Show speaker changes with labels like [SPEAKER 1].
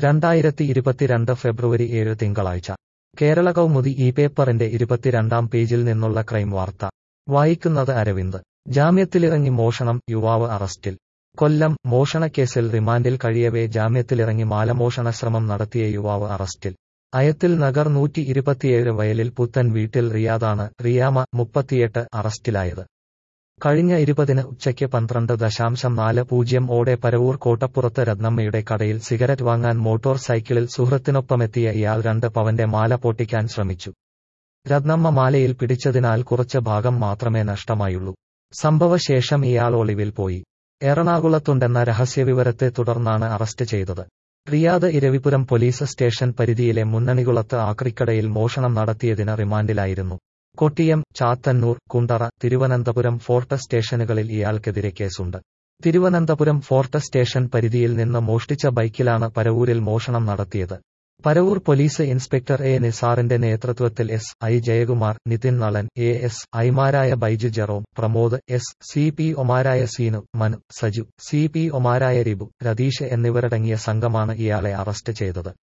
[SPEAKER 1] രണ്ടായിരത്തി ഇരുപത്തിരണ്ട് ഫെബ്രുവരി ഏഴ് തിങ്കളാഴ്ച കേരള കൗമുദി ഈ പേപ്പറിന്റെ ഇരുപത്തിരണ്ടാം പേജിൽ നിന്നുള്ള ക്രൈം വാർത്ത വായിക്കുന്നത് അരവിന്ദ് ജാമ്യത്തിലിറങ്ങി മോഷണം യുവാവ് അറസ്റ്റിൽ കൊല്ലം മോഷണക്കേസിൽ റിമാൻഡിൽ കഴിയവേ ജാമ്യത്തിലിറങ്ങി മാലമോഷണ ശ്രമം നടത്തിയ യുവാവ് അറസ്റ്റിൽ അയത്തിൽ നഗർ നൂറ്റി ഇരുപത്തിയേഴ് വയലിൽ പുത്തൻ വീട്ടിൽ റിയാദാണ് റിയാമ മുപ്പത്തിയെട്ട് അറസ്റ്റിലായത് കഴിഞ്ഞ ഇരുപതിന് ഉച്ചയ്ക്ക് പന്ത്രണ്ട് ദശാംശം നാല് പൂജ്യം ഓടെ പരവൂർ കോട്ടപ്പുറത്ത് രത്നമ്മയുടെ കടയിൽ സിഗരറ്റ് വാങ്ങാൻ മോട്ടോർ സൈക്കിളിൽ സുഹൃത്തിനൊപ്പമെത്തിയ ഇയാൾ രണ്ട് പവന്റെ മാല പൊട്ടിക്കാൻ ശ്രമിച്ചു രത്നമ്മ മാലയിൽ പിടിച്ചതിനാൽ കുറച്ച് ഭാഗം മാത്രമേ നഷ്ടമായുള്ളൂ സംഭവശേഷം ഇയാൾ ഒളിവിൽ പോയി എറണാകുളത്തുണ്ടെന്ന രഹസ്യവിവരത്തെ തുടർന്നാണ് അറസ്റ്റ് ചെയ്തത് റിയാദ് ഇരവിപുരം പോലീസ് സ്റ്റേഷൻ പരിധിയിലെ മുന്നണികുളത്ത് ആക്രിക്കടയിൽ മോഷണം നടത്തിയതിന് റിമാൻഡിലായിരുന്നു കൊട്ടിയം ചാത്തന്നൂർ കുണ്ടറ തിരുവനന്തപുരം ഫോർട്ട് സ്റ്റേഷനുകളിൽ ഇയാൾക്കെതിരെ കേസുണ്ട് തിരുവനന്തപുരം ഫോർട്ട് സ്റ്റേഷൻ പരിധിയിൽ നിന്ന് മോഷ്ടിച്ച ബൈക്കിലാണ് പരവൂരിൽ മോഷണം നടത്തിയത് പരവൂർ പോലീസ് ഇൻസ്പെക്ടർ എ നിസാറിന്റെ നേതൃത്വത്തിൽ S I Jayakumar Nithin Nalan A S ഐമാരായ Baiju Jerome Pramod S C P ഒമാരായ സീനു മനു സജു സി പി ഒമാരായ റിബു രതീഷ് എന്നിവരടങ്ങിയ സംഘമാണ് ഇയാളെ അറസ്റ്റ് ചെയ്തത്